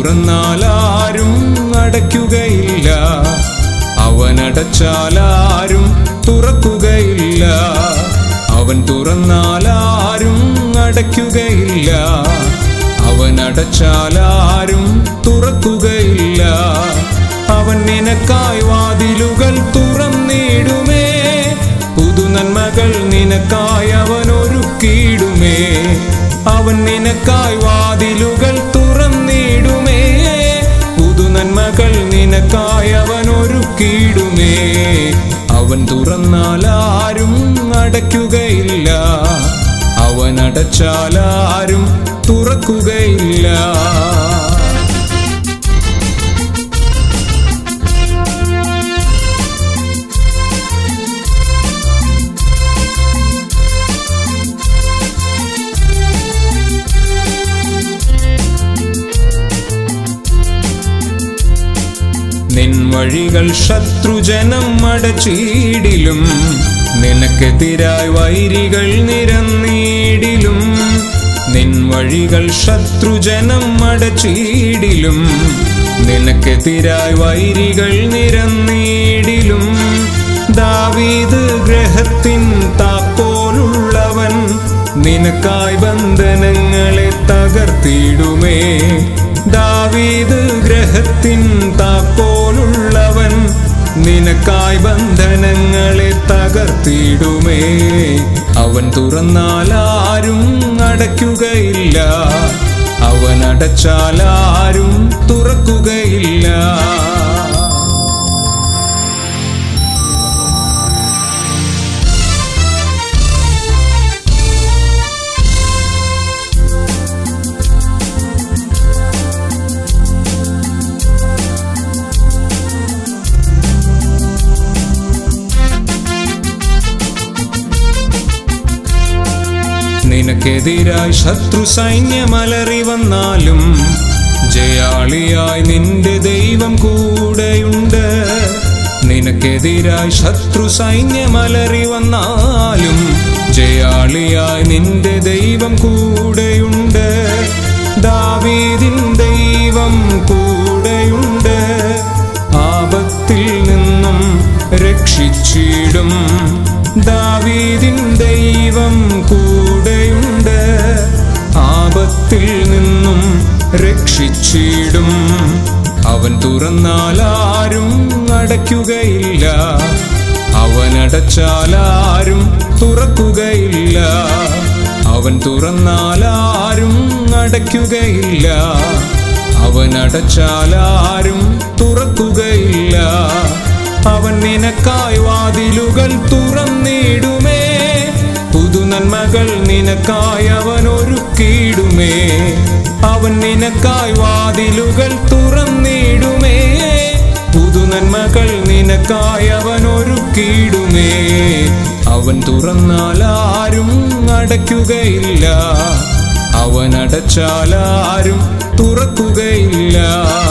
തുറന്നാലാരും അടയ്ക്കുകയില്ല അവൻ അടച്ചാലാരും തുറക്കുകയില്ല അവൻ തുറന്നാലാരും അടയ്ക്കുകയില്ല അവൻ അടച്ചാലാരും തുറക്കുകയില്ല അവൻ നിനക്കായി വാതിലുകൾ തുറന്നിടുമേ പുതുനന്മകൾ നിനക്കായി അവൻ ഒരുക്കിയിടുമേ അവൻ നിനക്കായി വാതിലുകൾ തുറന്നിടുമേ പുതുനന്മകൾ നിനക്കായി അവൻ ഒരുക്കിയിടുമേ അവൻ തുറന്നാലാരും അടയ്ക്കുകയില്ല അവൻ അടച്ചാലാരും തുറക്കുകയില്ല നിൻ വഴികൾ ശത്രുജനം അടച്ചീടിലും നിനക്കെതിരായി വൈരികൾ നിരന്നീടിലും നിൻ വഴികൾ ശത്രുജനം അടച്ചീടിലും നിനക്കെതിരായി വൈരികൾ നിരന്നീടിലും ദാവീദ് ഗ്രഹത്തിൻ താക്കോലുള്ളവൻ നിനക്കായി ബന്ധനങ്ങളെ തകർത്തിടുമേ ദാവീദ് ഗ്രഹത്തിൻ താക്കോലുള്ളവൻ നിനക്കായി ബന്ധനങ്ങളെ തകർത്തിടുമേ അവൻ തുറന്നാലാരും അടയ്ക്കുകയില്ല അവൻ അടച്ചാലാരും തുറക്കുകയില്ല നിനക്കെതിരായി ശത്രു സൈന്യമലറി വന്നാലും ജയാളിയായി നിന്റെ ദൈവം കൂടെയുണ്ട് നിനക്കെതിരായി ശത്രു സൈന്യമലറി വന്നാലും ജയാളിയായി നിന്റെ ദൈവം കൂടെയുണ്ട് ദാവീദിൻ ദൈവം കൂടെയുണ്ട് ആപത്തിൽ നിന്നും രക്ഷിച്ചിടും ദാവീദിൻ ദൈവം കൂടെയുണ്ട് ആപത്തിൽ നിന്നും രക്ഷിച്ചിടും അവൻ തുറന്നാലാരും അടയ്ക്കുകയില്ല അവൻ അടച്ചാലാരും തുറക്കുകയില്ല അവൻ തുറന്നാലാരും അടയ്ക്കുകയില്ല അവൻ അടച്ചാലാരും തുറക്കുകയില്ല അവൻ നിനക്കായി വാതിലുകൾ തുറന്നിടുമേ പുതുനന്മകൾ നിനക്കായി അവൻ ഒരുക്കിയിടുമേ അവൻ നിനക്കായി വാതിലുകൾ തുറന്നിടുമേ പുതുനന്മകൾ നിനക്കായി അവൻ ഒരുക്കിയിടുമേ അവൻ തുറന്നാലാരും അടയ്ക്കുകയില്ല അവൻ അടച്ചാലാരും തുറക്കുകയില്ല